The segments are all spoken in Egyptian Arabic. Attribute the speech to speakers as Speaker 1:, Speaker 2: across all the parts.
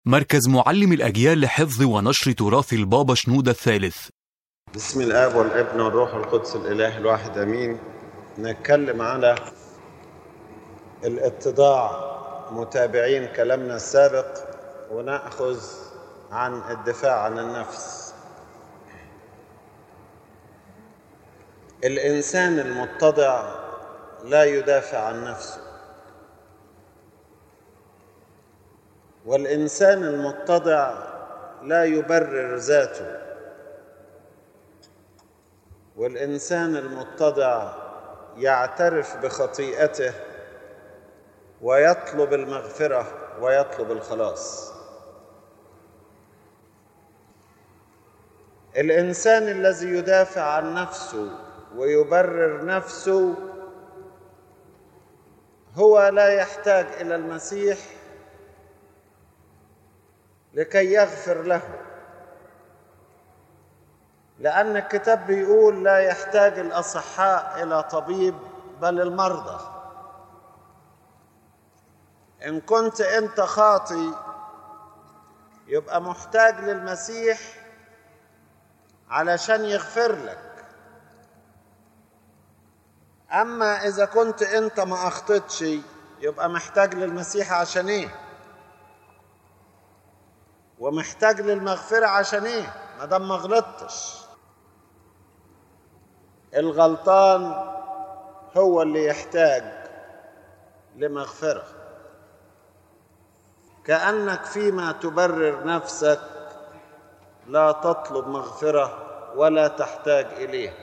Speaker 1: مركز معلم الأجيال لحفظ ونشر تراث البابا شنودة الثالث
Speaker 2: بسم الاب والابن والروح القدس الاله الواحد امين نتكلم على الاتضاع متابعين كلامنا السابق وناخذ عن الدفاع عن النفس الانسان المتضع لا يدافع عن نفسه والانسان المتضع لا يبرر ذاته والانسان المتضع يعترف بخطيئته ويطلب المغفره ويطلب الخلاص الانسان الذي يدافع عن نفسه ويبرر نفسه هو لا يحتاج الى المسيح لكي يغفر له لأن الكتاب بيقول لا يحتاج الأصحاء إلى طبيب بل المرضى إن كنت أنت خاطي يبقى محتاج للمسيح علشان يغفر لك أما إذا كنت أنت ما أخطيتش يبقى محتاج للمسيح عشان إيه ومحتاج للمغفرة عشان إيه ما دام ما غلطتش الغلطان هو اللي يحتاج لمغفرة كأنك فيما تبرر نفسك لا تطلب مغفرة ولا تحتاج إليه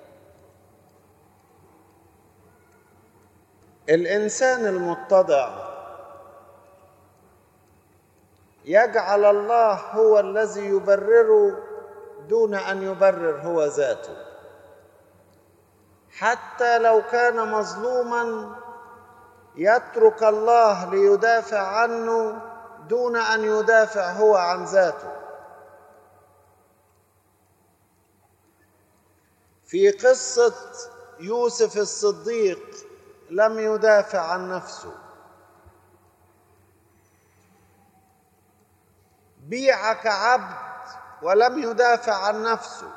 Speaker 2: الإنسان المتضع يجعل الله هو الذي يبرره دون أن يبرر هو ذاته حتى لو كان مظلوما يترك الله ليدافع عنه دون ان يدافع هو عن ذاته في قصه يوسف الصديق لم يدافع عن نفسه بيع كعبد ولم يدافع عن نفسه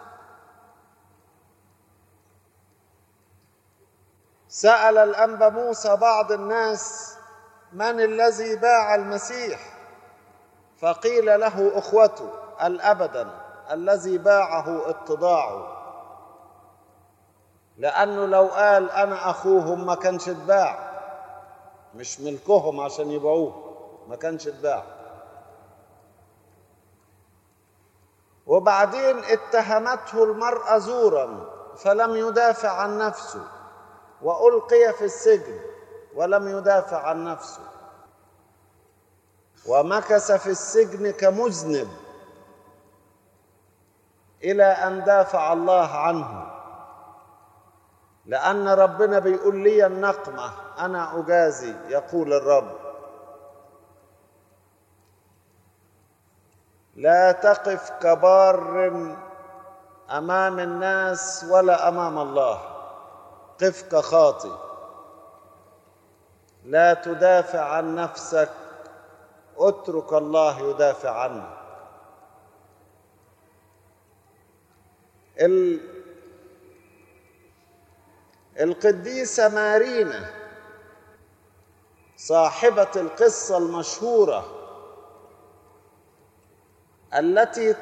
Speaker 2: سأل الأنبا موسى بعض الناس من الذي باع المسيح فقيل له أخوته الأبدا الذي باعه اتضاعه لأنه لو قال أنا أخوهم ما كانش اتباع مش ملكهم عشان يبيعوه ما كانش اتباع وبعدين اتهمته المرأة زورا فلم يدافع عن نفسه والقي في السجن ولم يدافع عن نفسه ومكث في السجن كمذنب الى ان دافع الله عنه لان ربنا بيقول لي النقمه انا اجازي يقول الرب لا تقف كبار امام الناس ولا امام الله قف كخاطي لا تدافع عن نفسك اترك الله يدافع عنك ال... القديسة مارينا صاحبة القصة المشهورة التي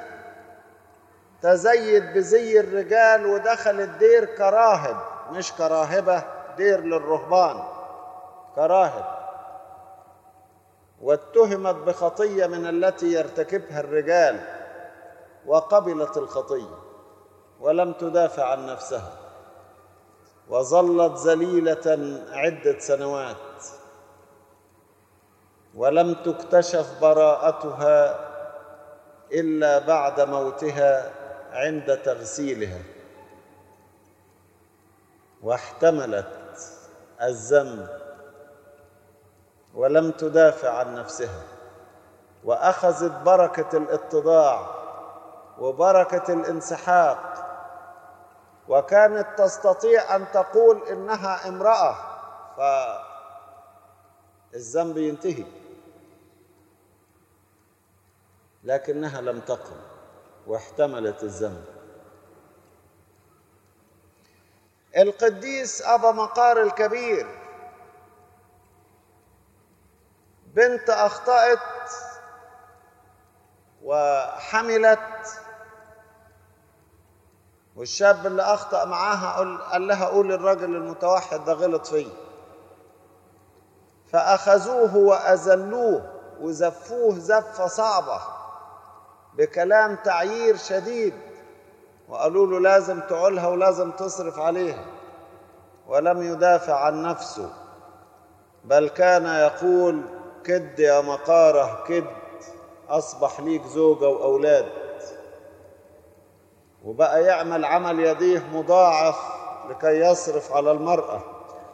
Speaker 2: تزيد بزي الرجال ودخلت دير كراهب مش كراهبة دير للرهبان كراهب واتهمت بخطية من التي يرتكبها الرجال وقبلت الخطية ولم تدافع عن نفسها وظلت ذليلة عدة سنوات ولم تكتشف براءتها إلا بعد موتها عند تغسيلها واحتملت الذنب ولم تدافع عن نفسها واخذت بركه الاتضاع وبركه الانسحاق وكانت تستطيع ان تقول انها امراه فالذنب ينتهي لكنها لم تقم واحتملت الذنب القديس أبا مقار الكبير بنت أخطأت وحملت والشاب اللي أخطأ معاها قال لها قول للراجل المتوحد ده غلط فيه فأخذوه وأذلوه وزفوه زفة صعبة بكلام تعيير شديد وقالوا له لازم تعولها ولازم تصرف عليها ولم يدافع عن نفسه بل كان يقول كد يا مقارة كد أصبح ليك زوجة وأولاد وبقى يعمل عمل يديه مضاعف لكي يصرف على المرأة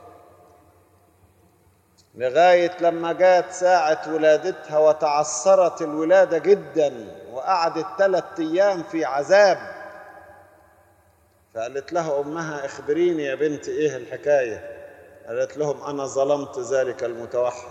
Speaker 2: لغاية لما جات ساعة ولادتها وتعثرت الولادة جدا وقعدت ثلاثة أيام في عذاب فقالت لها أمها اخبريني يا بنت إيه الحكاية قالت لهم أنا ظلمت ذلك المتوحد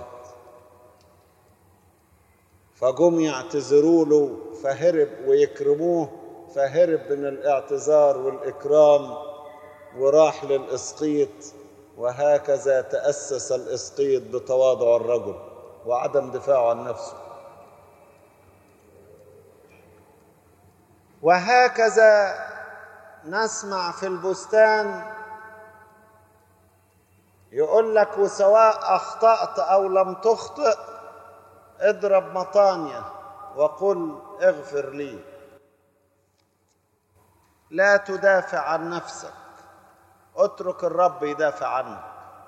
Speaker 2: فجم يعتذروا له فهرب ويكرموه فهرب من الاعتذار والإكرام وراح للإسقيط وهكذا تأسس الإسقيط بتواضع الرجل وعدم دفاعه عن نفسه وهكذا نسمع في البستان يقول لك وسواء أخطأت أو لم تخطئ اضرب مطانية وقل اغفر لي لا تدافع عن نفسك اترك الرب يدافع عنك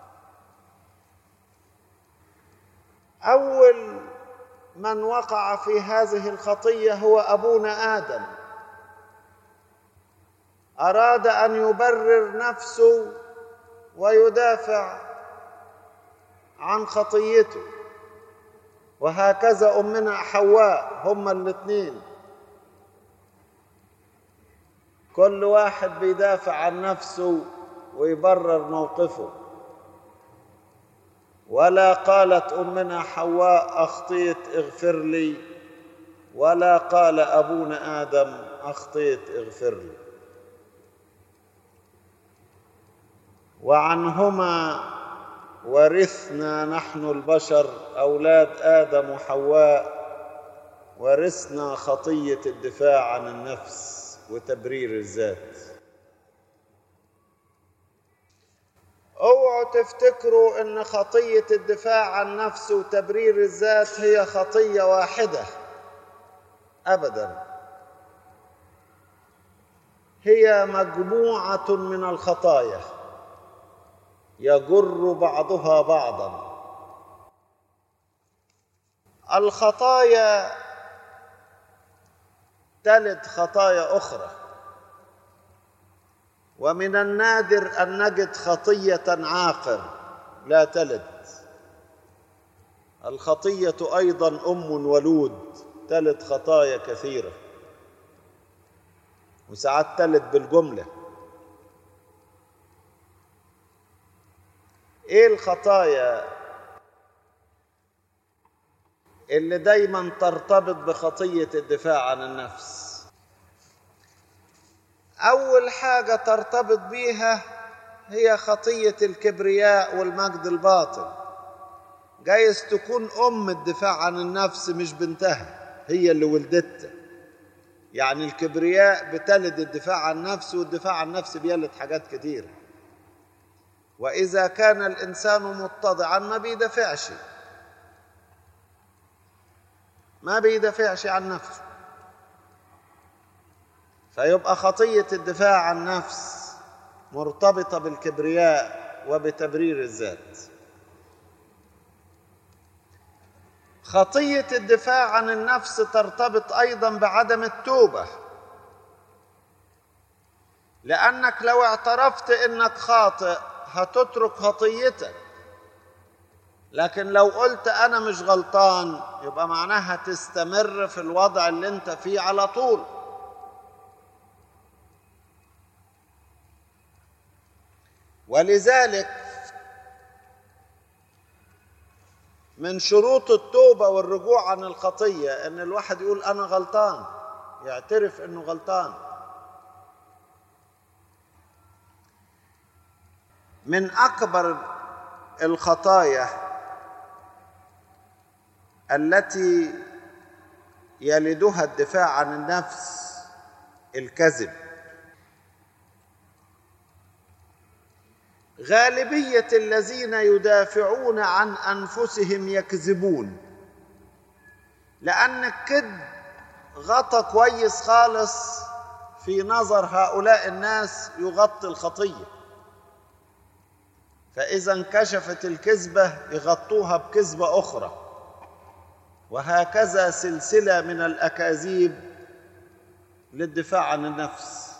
Speaker 2: اول من وقع في هذه الخطيه هو ابونا ادم اراد ان يبرر نفسه ويدافع عن خطيته وهكذا امنا حواء هما الاثنين كل واحد بيدافع عن نفسه ويبرر موقفه ولا قالت امنا حواء اخطيت اغفر لي ولا قال ابونا ادم اخطيت اغفر لي وعنهما ورثنا نحن البشر اولاد ادم وحواء ورثنا خطيه الدفاع عن النفس وتبرير الذات اوعوا تفتكروا ان خطيه الدفاع عن نفسه وتبرير الذات هي خطيه واحده ابدا هي مجموعه من الخطايا يجر بعضها بعضا الخطايا تلد خطايا اخرى ومن النادر ان نجد خطيه عاقر لا تلد الخطيه ايضا ام ولود تلد خطايا كثيره وساعات تلد بالجمله ايه الخطايا اللي دايما ترتبط بخطيه الدفاع عن النفس اول حاجه ترتبط بيها هي خطيه الكبرياء والمجد الباطل جايز تكون ام الدفاع عن النفس مش بنتها هي اللي ولدتها يعني الكبرياء بتلد الدفاع عن النفس والدفاع عن النفس بيلد حاجات كتيره واذا كان الانسان متضعا ما بيدافعش ما بيدافعش عن نفسه فيبقى خطيه الدفاع عن النفس مرتبطه بالكبرياء وبتبرير الذات خطيه الدفاع عن النفس ترتبط ايضا بعدم التوبه لانك لو اعترفت انك خاطئ هتترك خطيتك لكن لو قلت انا مش غلطان يبقى معناها تستمر في الوضع اللي انت فيه على طول ولذلك من شروط التوبة والرجوع عن الخطية ان الواحد يقول انا غلطان يعترف انه غلطان من اكبر الخطايا التي يلدها الدفاع عن النفس الكذب غالبيه الذين يدافعون عن انفسهم يكذبون لان الكذب غطى كويس خالص في نظر هؤلاء الناس يغطي الخطيه فاذا انكشفت الكذبه يغطوها بكذبه اخرى وهكذا سلسله من الاكاذيب للدفاع عن النفس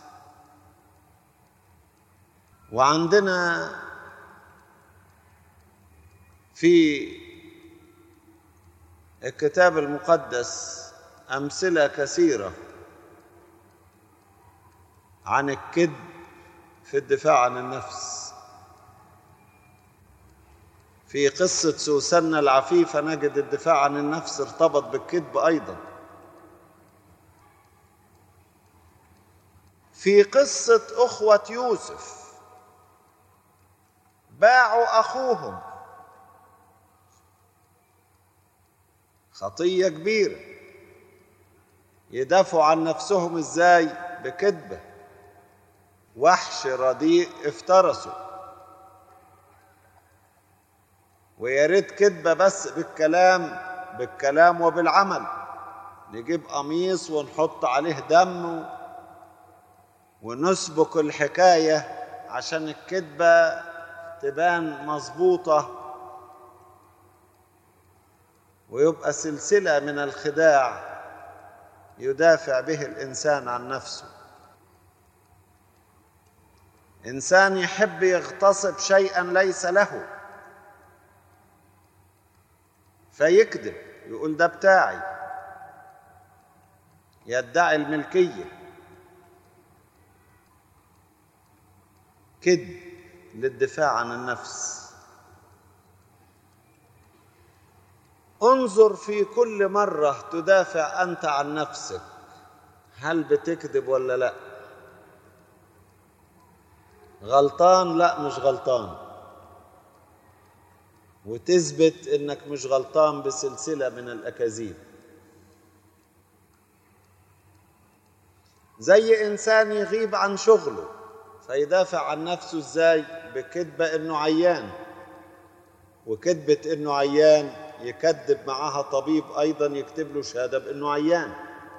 Speaker 2: وعندنا في الكتاب المقدس امثله كثيره عن الكذب في الدفاع عن النفس في قصه سوسنة العفيفه نجد الدفاع عن النفس ارتبط بالكذب ايضا في قصه اخوه يوسف باعوا اخوهم خطيه كبيره يدافعوا عن نفسهم ازاي بكذبه وحش رديء افترسوا ويا ريت كذبه بس بالكلام بالكلام وبالعمل نجيب قميص ونحط عليه دم ونسبك الحكايه عشان الكذبه تبان مظبوطه ويبقى سلسله من الخداع يدافع به الانسان عن نفسه انسان يحب يغتصب شيئا ليس له فيكذب يقول ده بتاعي يدعي الملكيه كذب للدفاع عن النفس انظر في كل مره تدافع انت عن نفسك هل بتكذب ولا لا غلطان لا مش غلطان وتثبت انك مش غلطان بسلسله من الاكاذيب زي انسان يغيب عن شغله فيدافع عن نفسه ازاي بكذبه انه عيان وكذبه انه عيان يكذب معاها طبيب ايضا يكتب له شهاده بانه عيان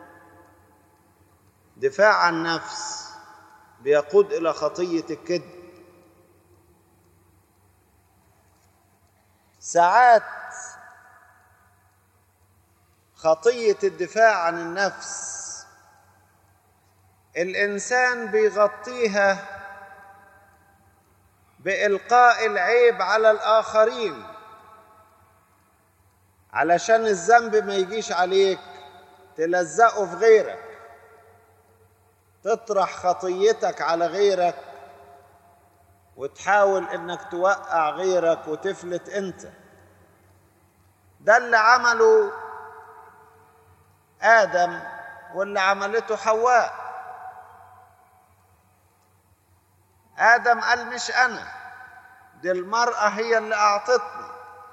Speaker 2: دفاع عن نفس بيقود الى خطيه الكذب ساعات خطيه الدفاع عن النفس الانسان بيغطيها بالقاء العيب على الاخرين علشان الذنب ما يجيش عليك تلزقه في غيرك تطرح خطيتك على غيرك وتحاول انك توقع غيرك وتفلت انت ده اللي عمله ادم واللي عملته حواء ادم قال مش انا دي المراه هي اللي اعطتني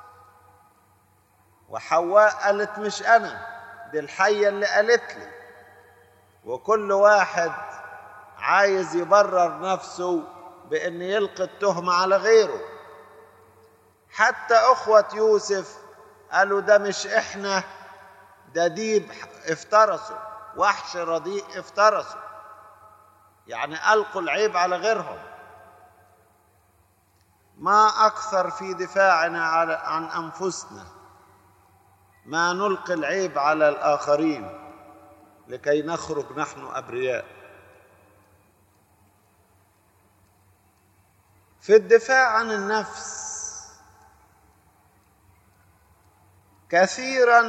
Speaker 2: وحواء قالت مش انا دي الحيه اللي قالت لي وكل واحد عايز يبرر نفسه بان يلقي التهمه على غيره حتى اخوه يوسف قالوا ده مش احنا ده ديب افترسوا وحش رديء افترسوا يعني القوا العيب على غيرهم ما اكثر في دفاعنا عن انفسنا ما نلقي العيب على الاخرين لكي نخرج نحن ابرياء في الدفاع عن النفس كثيرا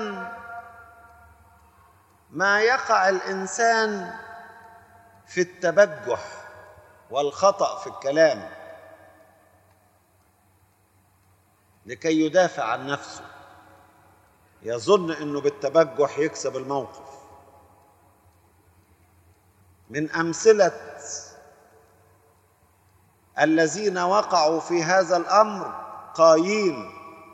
Speaker 2: ما يقع الانسان في التبجح والخطا في الكلام لكي يدافع عن نفسه يظن انه بالتبجح يكسب الموقف من امثله الذين وقعوا في هذا الامر قايين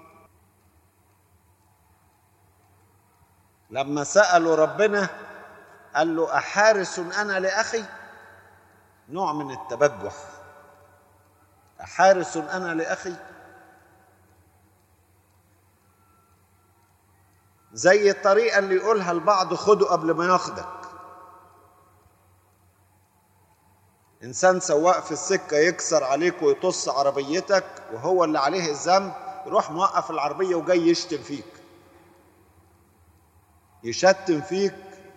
Speaker 2: لما سالوا ربنا قال له احارس انا لاخي نوع من التبجح احارس انا لاخي زي الطريقه اللي يقولها البعض خده قبل ما ياخدك انسان سواق في السكه يكسر عليك ويطص عربيتك وهو اللي عليه الذنب يروح موقف العربيه وجاي يشتم فيك يشتم فيك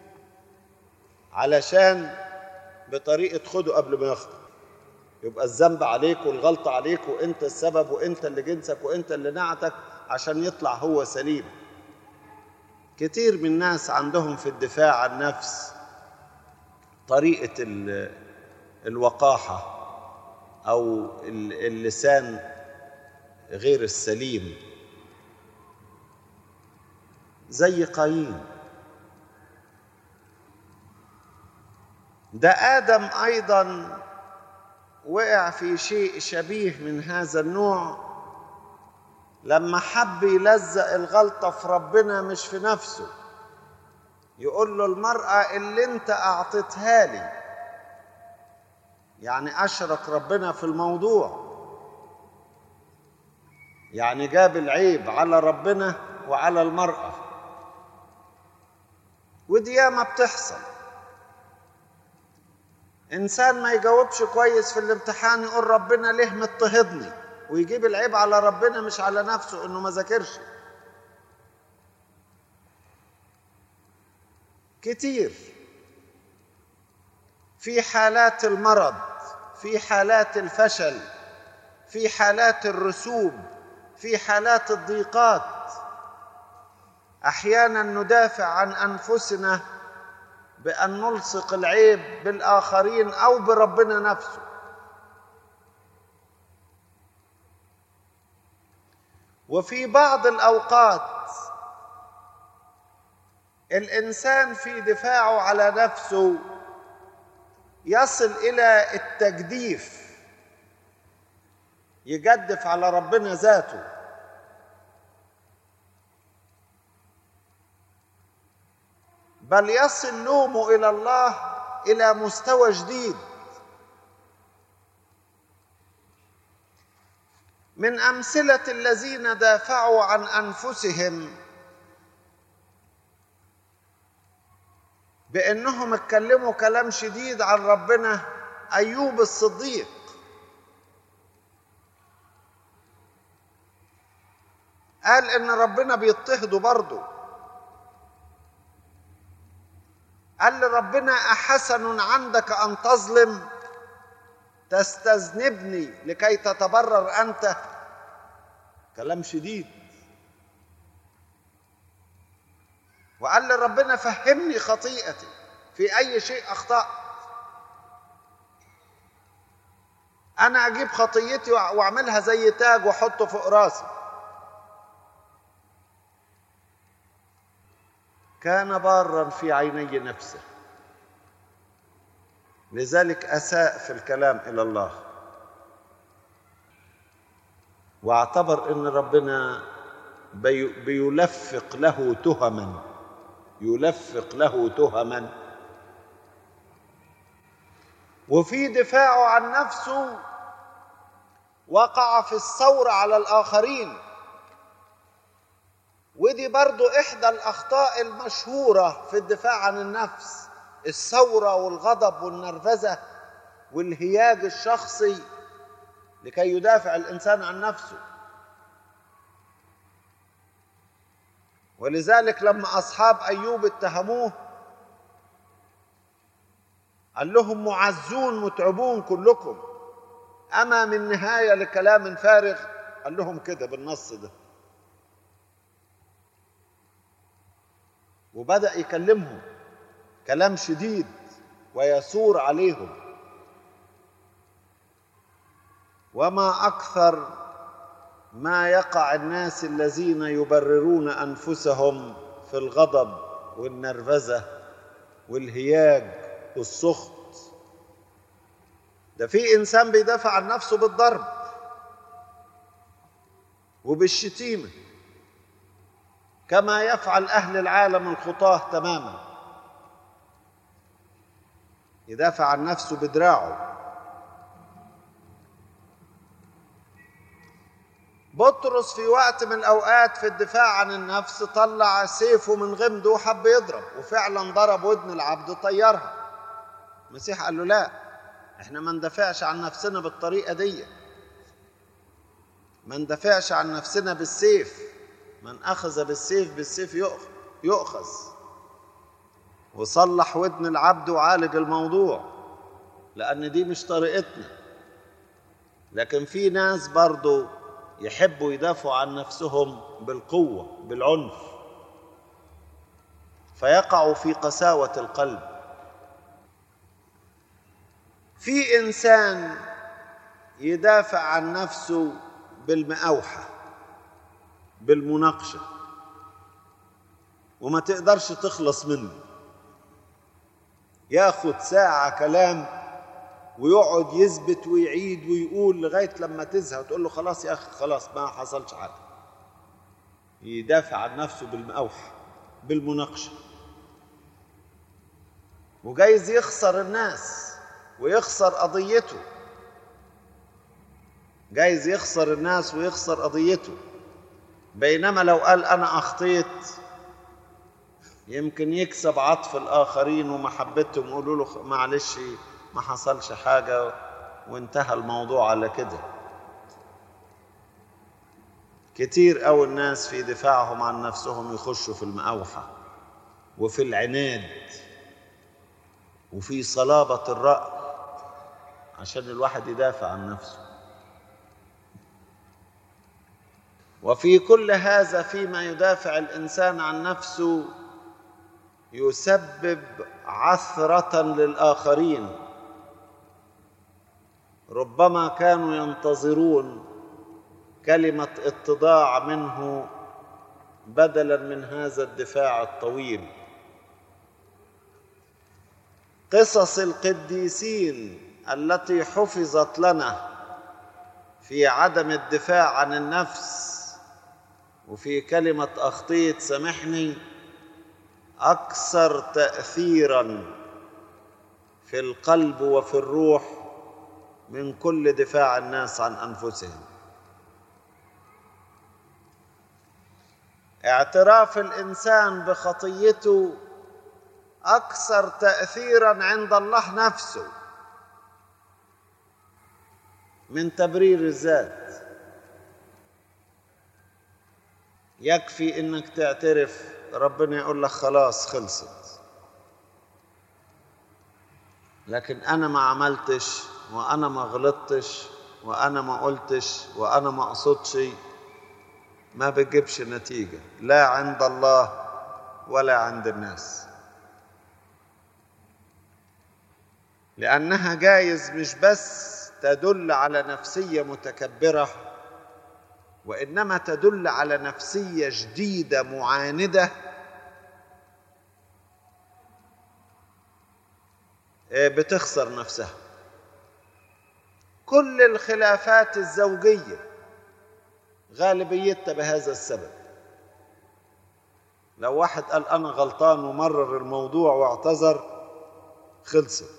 Speaker 2: علشان بطريقه خده قبل ما ياخدك يبقى الذنب عليك والغلطه عليك وانت السبب وانت اللي جنسك وانت اللي نعتك عشان يطلع هو سليم كتير من الناس عندهم في الدفاع عن النفس طريقه الوقاحه او اللسان غير السليم زي قايين ده ادم ايضا وقع في شيء شبيه من هذا النوع لما حب يلزق الغلطه في ربنا مش في نفسه يقول له المراه اللي انت اعطيتها لي يعني اشرك ربنا في الموضوع يعني جاب العيب على ربنا وعلى المراه ودي ياما بتحصل انسان ما يجاوبش كويس في الامتحان يقول ربنا ليه مضطهدني ويجيب العيب على ربنا مش على نفسه انه ما ذاكرش كتير في حالات المرض في حالات الفشل في حالات الرسوب في حالات الضيقات احيانا ندافع عن انفسنا بان نلصق العيب بالاخرين او بربنا نفسه وفي بعض الاوقات الانسان في دفاعه على نفسه يصل الى التجديف يجدف على ربنا ذاته بل يصل لومه الى الله الى مستوى جديد من امثله الذين دافعوا عن انفسهم بانهم اتكلموا كلام شديد عن ربنا ايوب الصديق قال ان ربنا بيضطهده برضه قال لربنا احسن عندك ان تظلم تستذنبني لكي تتبرر انت كلام شديد وقال لربنا فهمني خطيئتي في اي شيء اخطات انا اجيب خطيتي واعملها زي تاج واحطه فوق راسي كان بارا في عيني نفسه لذلك اساء في الكلام الى الله واعتبر ان ربنا بي بيلفق له تهما يلفق له تهما وفي دفاعه عن نفسه وقع في الثوره على الاخرين ودي برضو احدى الاخطاء المشهوره في الدفاع عن النفس الثوره والغضب والنرفزه والهياج الشخصي لكي يدافع الانسان عن نفسه ولذلك لما اصحاب ايوب اتهموه قال لهم معزون متعبون كلكم اما من نهايه لكلام فارغ قال لهم كده بالنص ده وبدا يكلمهم كلام شديد ويثور عليهم وما اكثر ما يقع الناس الذين يبررون انفسهم في الغضب والنرفزه والهياج والسخط ده في انسان بيدافع عن نفسه بالضرب وبالشتيمه كما يفعل اهل العالم الخطاه تماما يدافع عن نفسه بدراعه بطرس في وقت من الاوقات في الدفاع عن النفس طلع سيفه من غمده وحب يضرب وفعلا ضرب ودن العبد طيرها المسيح قال له لا احنا ما ندافعش عن نفسنا بالطريقه دي ما ندافعش عن نفسنا بالسيف من اخذ بالسيف بالسيف يؤخذ وصلح ودن العبد وعالج الموضوع لان دي مش طريقتنا لكن في ناس برضو يحبوا يدافعوا عن نفسهم بالقوه بالعنف فيقعوا في قساوه القلب في انسان يدافع عن نفسه بالمأوحة بالمناقشة وما تقدرش تخلص منه ياخد ساعة كلام ويقعد يثبت ويعيد ويقول لغاية لما تزهق وتقول له خلاص يا أخي خلاص ما حصلش حاجة يدافع عن نفسه بالمأوحة بالمناقشة وجايز يخسر الناس ويخسر قضيته جايز يخسر الناس ويخسر قضيته بينما لو قال انا اخطيت يمكن يكسب عطف الاخرين ومحبتهم يقولوا له معلش ما حصلش حاجه وانتهى الموضوع على كده كتير قوي الناس في دفاعهم عن نفسهم يخشوا في المأوحة وفي العناد وفي صلابة الرأي عشان الواحد يدافع عن نفسه وفي كل هذا فيما يدافع الانسان عن نفسه يسبب عثره للاخرين ربما كانوا ينتظرون كلمه اتضاع منه بدلا من هذا الدفاع الطويل قصص القديسين التي حفظت لنا في عدم الدفاع عن النفس وفي كلمة أخطيت سامحني أكثر تأثيرا في القلب وفي الروح من كل دفاع الناس عن أنفسهم اعتراف الإنسان بخطيته أكثر تأثيرا عند الله نفسه من تبرير الذات يكفي انك تعترف ربنا يقول لك خلاص خلصت لكن انا ما عملتش وانا ما غلطتش وانا ما قلتش وانا ما اقصدش ما بتجيبش نتيجه لا عند الله ولا عند الناس لانها جايز مش بس تدل على نفسيه متكبره وانما تدل على نفسيه جديده معانده بتخسر نفسها كل الخلافات الزوجيه غالبيتها بهذا السبب لو واحد قال انا غلطان ومرر الموضوع واعتذر خلصت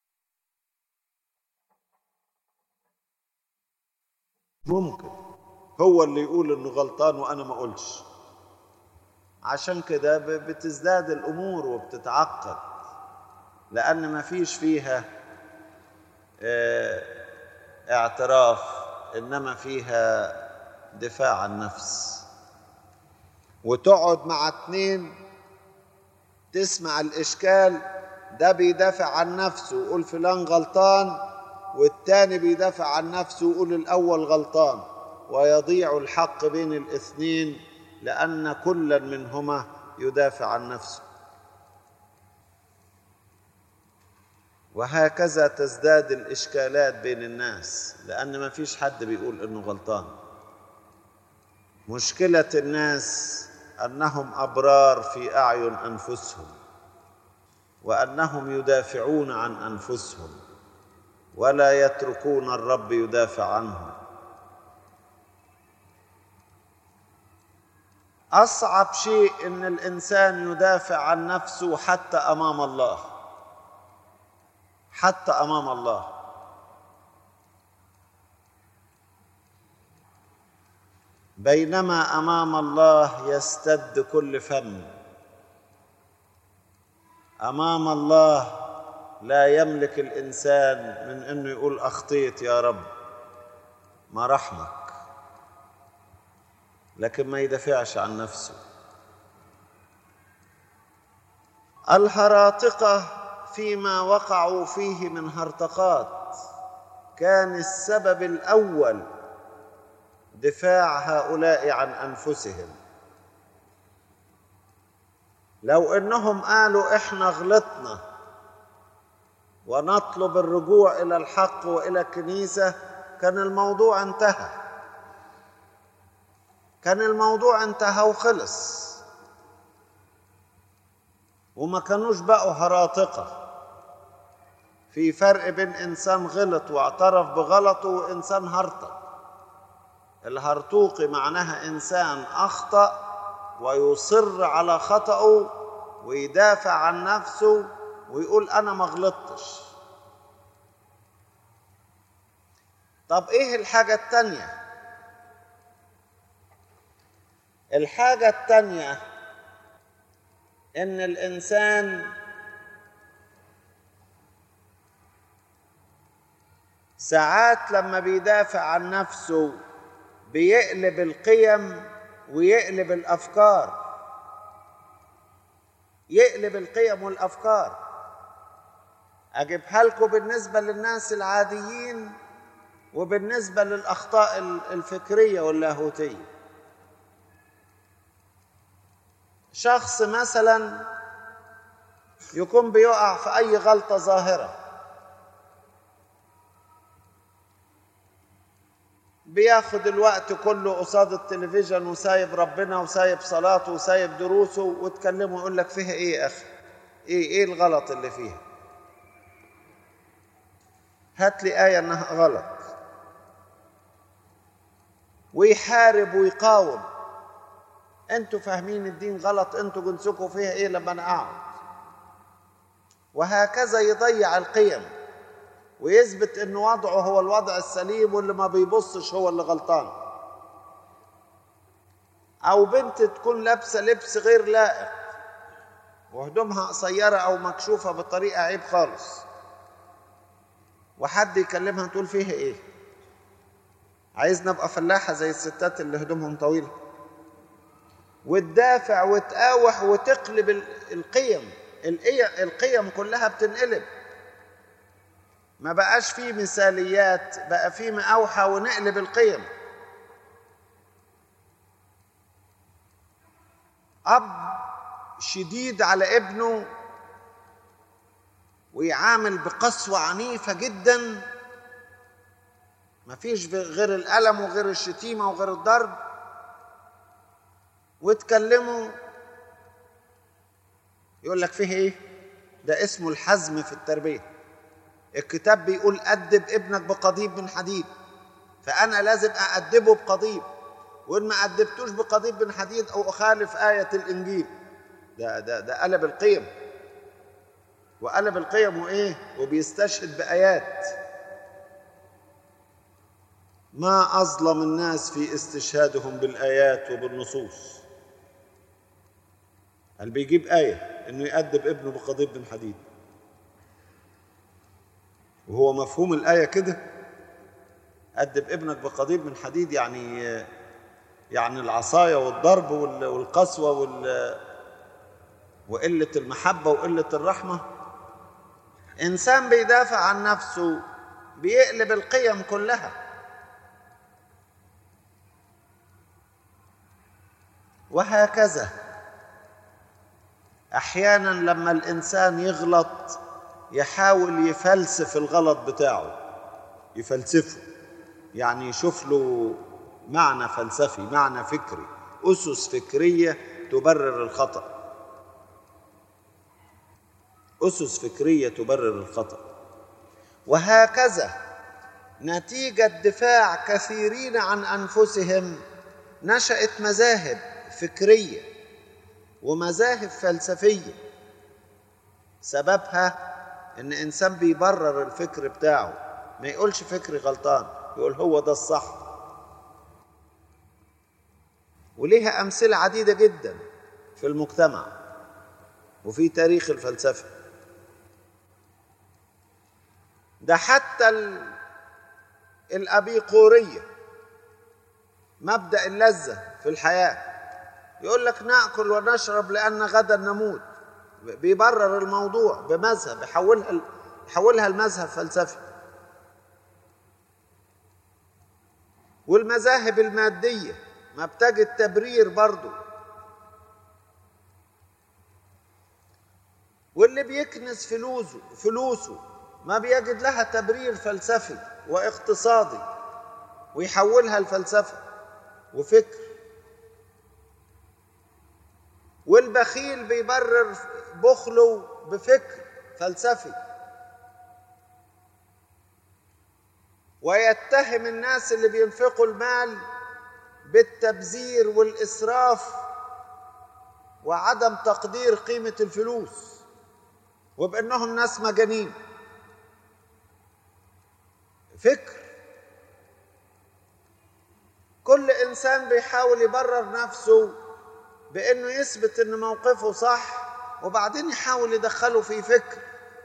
Speaker 2: ممكن هو اللي يقول انه غلطان وانا ما اقولش عشان كده بتزداد الامور وبتتعقد لان ما فيش فيها اعتراف انما فيها دفاع عن النفس وتقعد مع اتنين تسمع الاشكال ده بيدافع عن نفسه ويقول فلان غلطان والتاني بيدافع عن نفسه ويقول الاول غلطان ويضيع الحق بين الاثنين لان كلا منهما يدافع عن نفسه وهكذا تزداد الاشكالات بين الناس لان ما فيش حد بيقول انه غلطان مشكله الناس انهم ابرار في اعين انفسهم وانهم يدافعون عن انفسهم ولا يتركون الرب يدافع عنهم اصعب شيء ان الانسان يدافع عن نفسه حتى امام الله حتى امام الله بينما امام الله يستد كل فم امام الله لا يملك الانسان من انه يقول اخطيت يا رب ما رحمك لكن ما يدافعش عن نفسه الهراطقه فيما وقعوا فيه من هرطقات كان السبب الاول دفاع هؤلاء عن انفسهم لو انهم قالوا احنا غلطنا ونطلب الرجوع الى الحق والى الكنيسه كان الموضوع انتهى كان الموضوع انتهى وخلص وما كانوش بقوا هراطقه في فرق بين انسان غلط واعترف بغلطه وانسان هرطق الهرطوقي معناها انسان اخطا ويصر على خطأه ويدافع عن نفسه ويقول انا ما غلطتش طب ايه الحاجه التانيه الحاجه التانيه ان الانسان ساعات لما بيدافع عن نفسه بيقلب القيم ويقلب الافكار يقلب القيم والافكار اجيبها لكم بالنسبه للناس العاديين وبالنسبه للاخطاء الفكريه واللاهوتيه شخص مثلا يكون بيقع في اي غلطه ظاهره بياخد الوقت كله قصاد التلفزيون وسايب ربنا وسايب صلاته وسايب دروسه وتكلمه يقول لك فيها ايه يا اخي ايه ايه الغلط اللي فيها هات لي آية انها غلط ويحارب ويقاوم انتوا فاهمين الدين غلط انتوا جنسكم فيها ايه لما انا اقعد وهكذا يضيع القيم ويثبت ان وضعه هو الوضع السليم واللي ما بيبصش هو اللي غلطان او بنت تكون لابسه لبس غير لائق وهدومها قصيره او مكشوفه بطريقه عيب خالص وحد يكلمها تقول فيها ايه عايزنا ابقى فلاحه زي الستات اللي هدومهم طويله وتدافع وتقاوح وتقلب القيم القيم كلها بتنقلب ما بقاش فيه مثاليات بقى فيه مقاوحة ونقلب القيم أب شديد على ابنه ويعامل بقسوة عنيفة جدا ما فيش غير الألم وغير الشتيمة وغير الضرب وتكلموا يقول لك فيه ايه ده اسمه الحزم في التربيه الكتاب بيقول أدب ابنك بقضيب من حديد فأنا لازم أأدبه بقضيب وإن ما أدبتوش بقضيب من حديد أو أخالف آية الإنجيل ده ده ده قلب القيم وقلب القيم وإيه وبيستشهد بآيات ما أظلم الناس في استشهادهم بالآيات وبالنصوص قال بيجيب آية إنه يأدب ابنه بقضيب من حديد وهو مفهوم الآية كده أدب ابنك بقضيب من حديد يعني يعني العصاية والضرب والقسوة وال وقلة المحبة وقلة الرحمة إنسان بيدافع عن نفسه بيقلب القيم كلها وهكذا أحيانا لما الإنسان يغلط يحاول يفلسف الغلط بتاعه يفلسفه يعني يشوف له معنى فلسفي معنى فكري أسس فكرية تبرر الخطأ أسس فكرية تبرر الخطأ وهكذا نتيجة دفاع كثيرين عن أنفسهم نشأت مذاهب فكرية ومذاهب فلسفية سببها إن إنسان بيبرر الفكر بتاعه ما يقولش فكري غلطان يقول هو ده الصح وليها أمثلة عديدة جدا في المجتمع وفي تاريخ الفلسفة ده حتى ال... الأبيقورية مبدأ اللذة في الحياة يقول لك نأكل ونشرب لأن غدا نموت بيبرر الموضوع بمذهب يحولها يحولها المذهب فلسفي والمذاهب المادية ما بتجد تبرير برضو واللي بيكنز فلوسه فلوسه ما بيجد لها تبرير فلسفي واقتصادي ويحولها لفلسفة وفكر والبخيل بيبرر بخله بفكر فلسفي ويتهم الناس اللي بينفقوا المال بالتبذير والإسراف وعدم تقدير قيمة الفلوس وبأنهم ناس مجانين فكر كل انسان بيحاول يبرر نفسه بانه يثبت ان موقفه صح وبعدين يحاول يدخله في فكر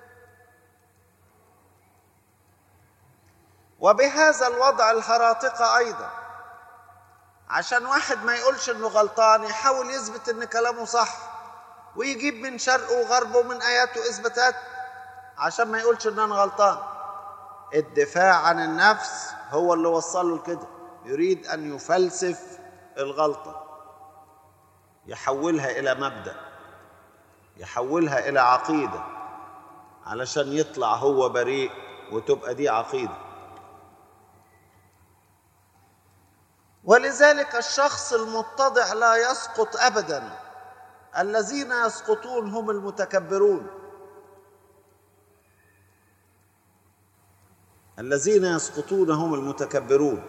Speaker 2: وبهذا الوضع الهراطقه ايضا عشان واحد ما يقولش انه غلطان يحاول يثبت ان كلامه صح ويجيب من شرقه وغربه من ايات واثباتات عشان ما يقولش ان انا غلطان الدفاع عن النفس هو اللي وصله لكده يريد ان يفلسف الغلطه يحولها الى مبدا يحولها الى عقيده علشان يطلع هو بريء وتبقى دي عقيده ولذلك الشخص المتضع لا يسقط ابدا الذين يسقطون هم المتكبرون الذين يسقطون هم المتكبرون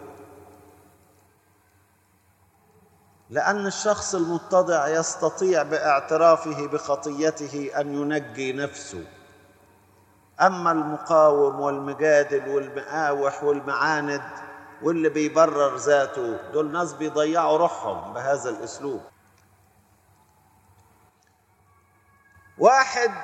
Speaker 2: لان الشخص المتضع يستطيع باعترافه بخطيته ان ينجي نفسه اما المقاوم والمجادل والمقاوح والمعاند واللي بيبرر ذاته دول ناس بيضيعوا روحهم بهذا الاسلوب واحد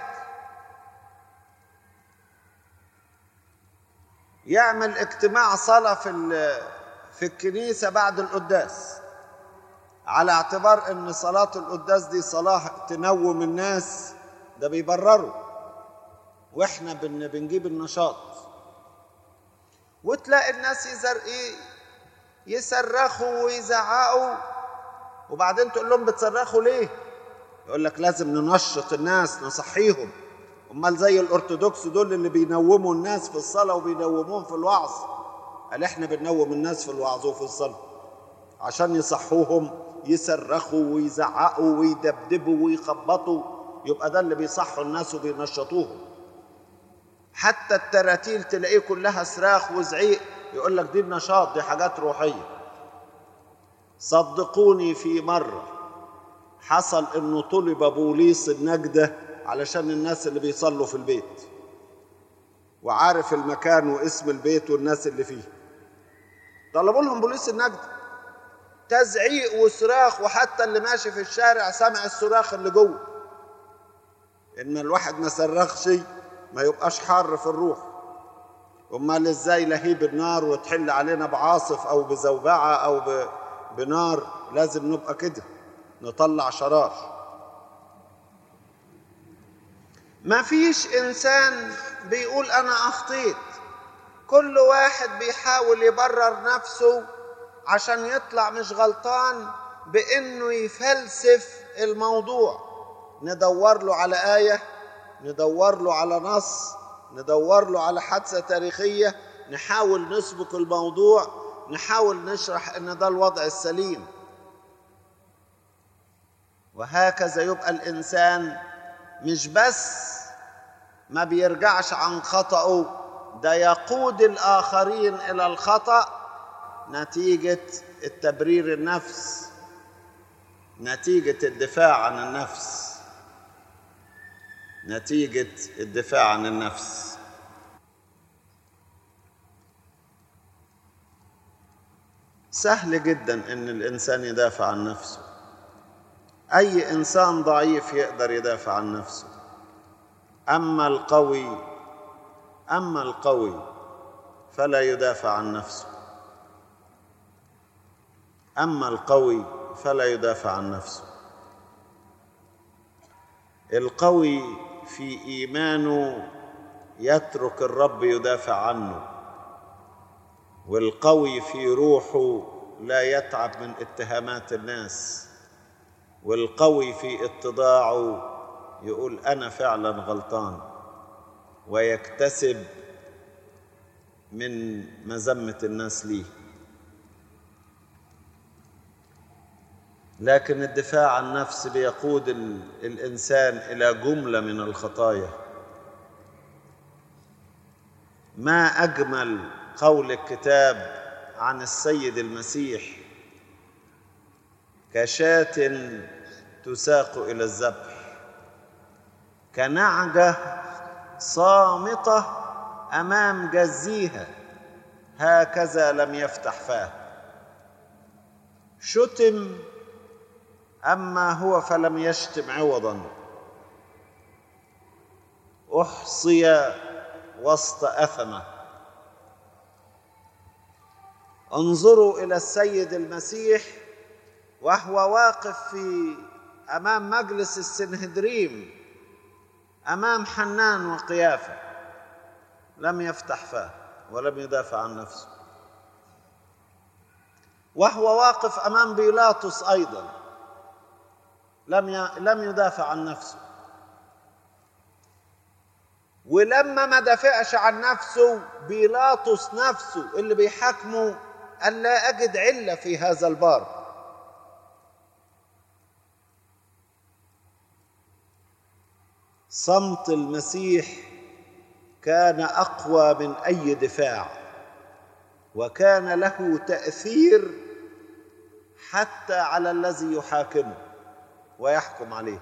Speaker 2: يعمل اجتماع صلاة في في الكنيسة بعد القداس على اعتبار ان صلاة القداس دي صلاة تنوم الناس ده بيبرروا واحنا بن بنجيب النشاط وتلاقي الناس يزر ايه يصرخوا ويزعقوا وبعدين تقول لهم بتصرخوا ليه يقول لك لازم ننشط الناس نصحيهم امال زي الارثوذكس دول اللي بينوموا الناس في الصلاه وبينوموهم في الوعظ قال احنا بننوم الناس في الوعظ وفي الصلاه عشان يصحوهم يصرخوا ويزعقوا ويدبدبوا ويخبطوا يبقى ده اللي بيصحوا الناس وبينشطوهم حتى التراتيل تلاقيه كلها صراخ وزعيق يقول لك دي النشاط دي حاجات روحيه صدقوني في مره حصل انه طلب بوليس النجده علشان الناس اللي بيصلوا في البيت وعارف المكان واسم البيت والناس اللي فيه طلبوا لهم بوليس النجدة تزعيق وصراخ وحتى اللي ماشي في الشارع سمع الصراخ اللي جوه ان الواحد ما صرخش ما يبقاش حار في الروح امال ازاي لهيب النار وتحل علينا بعاصف او بزوبعه او ب... بنار لازم نبقى كده نطلع شرار ما فيش انسان بيقول انا اخطيت كل واحد بيحاول يبرر نفسه عشان يطلع مش غلطان بانه يفلسف الموضوع ندور له على ايه ندور له على نص ندور له على حادثه تاريخيه نحاول نسبق الموضوع نحاول نشرح ان ده الوضع السليم وهكذا يبقى الانسان مش بس ما بيرجعش عن خطأه ده يقود الآخرين إلى الخطأ نتيجة التبرير النفس نتيجة الدفاع عن النفس نتيجة الدفاع عن النفس سهل جدا ان الانسان يدافع عن نفسه اي انسان ضعيف يقدر يدافع عن نفسه اما القوي اما القوي فلا يدافع عن نفسه اما القوي فلا يدافع عن نفسه القوي في ايمانه يترك الرب يدافع عنه والقوي في روحه لا يتعب من اتهامات الناس والقوي في اتضاعه يقول انا فعلا غلطان ويكتسب من مذمه الناس ليه لكن الدفاع عن النفس بيقود الانسان الى جمله من الخطايا ما اجمل قول الكتاب عن السيد المسيح كشاة تساق الى الذبح كنعجه صامته امام جزيها هكذا لم يفتح فاه شتم اما هو فلم يشتم عوضا احصي وسط اثمه انظروا الى السيد المسيح وهو واقف في امام مجلس السنهدريم امام حنان وقيافه لم يفتح فاه ولم يدافع عن نفسه وهو واقف امام بيلاطس ايضا لم لم يدافع عن نفسه ولما ما دافعش عن نفسه بيلاطس نفسه اللي بيحاكمه قال لا اجد عله في هذا البار صمت المسيح كان اقوى من اي دفاع وكان له تاثير حتى على الذي يحاكمه ويحكم عليه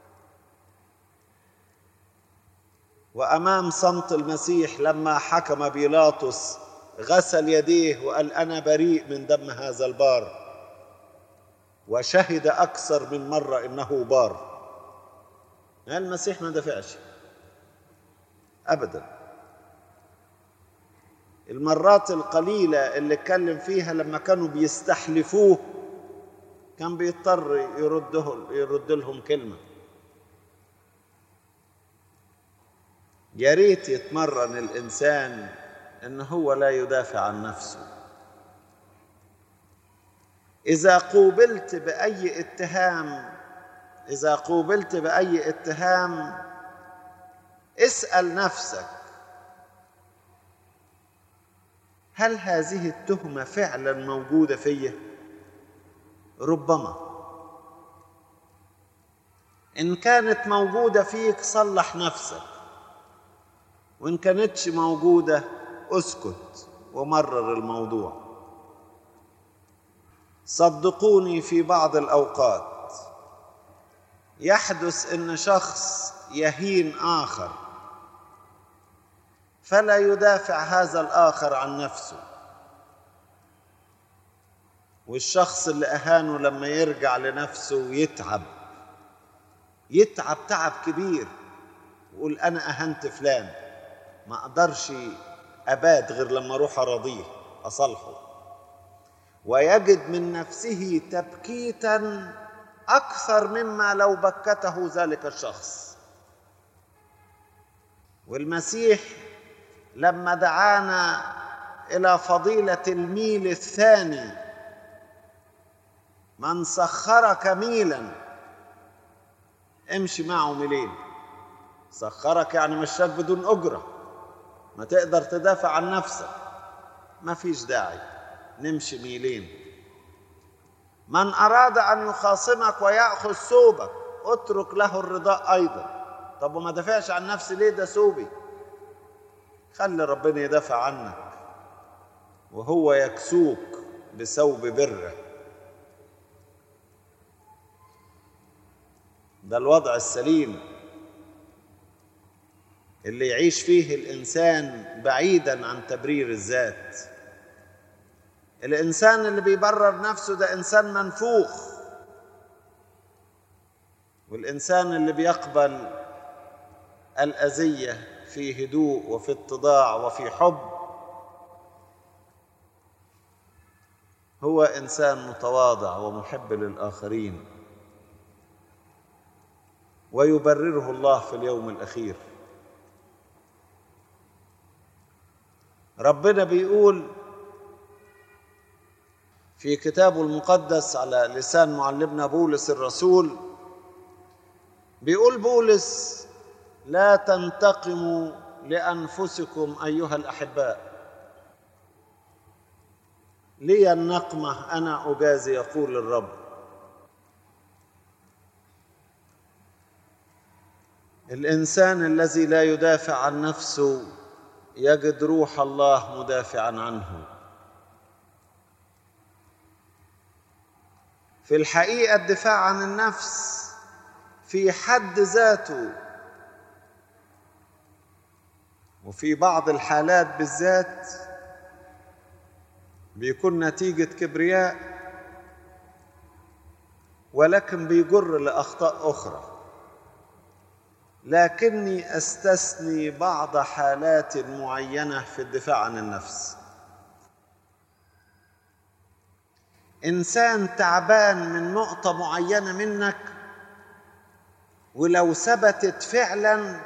Speaker 2: وامام صمت المسيح لما حكم بيلاطس غسل يديه وقال انا بريء من دم هذا البار وشهد اكثر من مره انه بار المسيح ما دفعش ابدا المرات القليله اللي اتكلم فيها لما كانوا بيستحلفوه كان بيضطر يرده يرد لهم كلمه يا ريت يتمرن الانسان ان هو لا يدافع عن نفسه اذا قوبلت باي اتهام اذا قوبلت باي اتهام اسال نفسك هل هذه التهمه فعلا موجوده فيا ربما ان كانت موجوده فيك صلح نفسك وان كانتش موجوده اسكت ومرر الموضوع صدقوني في بعض الاوقات يحدث ان شخص يهين اخر فلا يدافع هذا الاخر عن نفسه والشخص اللي اهانه لما يرجع لنفسه يتعب يتعب تعب كبير يقول انا اهنت فلان ما اقدرش ابات غير لما اروح اراضيه اصالحه ويجد من نفسه تبكيتا اكثر مما لو بكته ذلك الشخص والمسيح لما دعانا الى فضيله الميل الثاني من سخرك ميلا امشي معه ميلين سخرك يعني مشاك بدون اجره ما تقدر تدافع عن نفسك ما فيش داعي نمشي ميلين من أراد أن يخاصمك ويأخذ ثوبك اترك له الرضاء أيضا طب وما دافعش عن نفسي ليه ده ثوبي خلي ربنا يدافع عنك وهو يكسوك بثوب بره ده الوضع السليم اللي يعيش فيه الانسان بعيدا عن تبرير الذات الانسان اللي بيبرر نفسه ده انسان منفوخ والانسان اللي بيقبل الاذيه في هدوء وفي اتضاع وفي حب هو انسان متواضع ومحب للاخرين ويبرره الله في اليوم الاخير ربنا بيقول في كتابه المقدس على لسان معلمنا بولس الرسول بيقول بولس لا تنتقموا لانفسكم ايها الاحباء لي النقمه انا اجازي يقول الرب الانسان الذي لا يدافع عن نفسه يجد روح الله مدافعا عنه في الحقيقه الدفاع عن النفس في حد ذاته وفي بعض الحالات بالذات بيكون نتيجه كبرياء ولكن بيجر لاخطاء اخرى لكني استثني بعض حالات معينه في الدفاع عن النفس انسان تعبان من نقطه معينه منك ولو ثبتت فعلا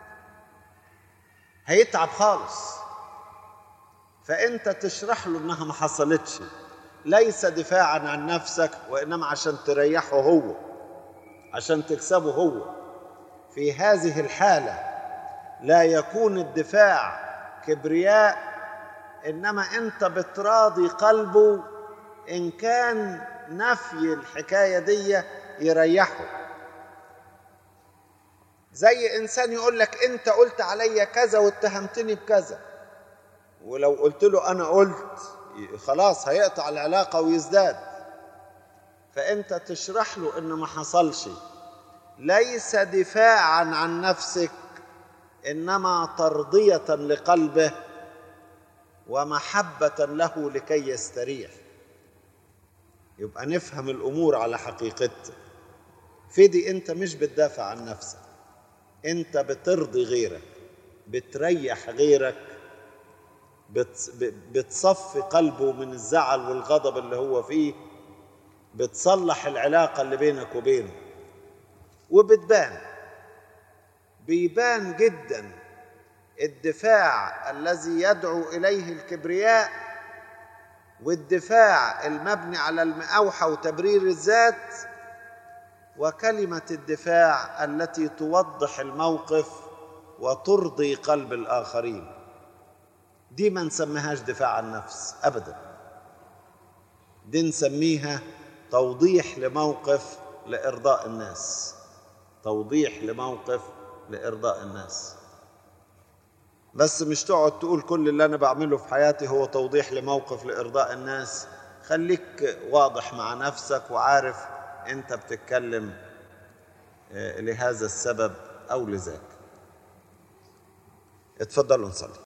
Speaker 2: هيتعب خالص فانت تشرح له انها ما حصلتش ليس دفاعا عن نفسك وانما عشان تريحه هو عشان تكسبه هو في هذه الحاله لا يكون الدفاع كبرياء انما انت بتراضي قلبه ان كان نفي الحكايه دي يريحه زي انسان يقول لك انت قلت عليا كذا واتهمتني بكذا ولو قلت له انا قلت خلاص هيقطع العلاقه ويزداد فانت تشرح له ان ما حصلش ليس دفاعا عن نفسك انما ترضيه لقلبه ومحبه له لكي يستريح يبقى نفهم الامور على حقيقتها فدي انت مش بتدافع عن نفسك انت بترضي غيرك بتريح غيرك بتصفي قلبه من الزعل والغضب اللي هو فيه بتصلح العلاقة اللي بينك وبينه وبتبان بيبان جدا الدفاع الذي يدعو إليه الكبرياء والدفاع المبني على المأوحة وتبرير الذات وكلمة الدفاع التي توضح الموقف وترضي قلب الآخرين دي ما نسميهاش دفاع عن النفس أبدا دي نسميها توضيح لموقف لإرضاء الناس توضيح لموقف لإرضاء الناس بس مش تقعد تقول كل اللي أنا بعمله في حياتي هو توضيح لموقف لإرضاء الناس خليك واضح مع نفسك وعارف أنت بتتكلم لهذا السبب أو لذاك اتفضلوا نصلي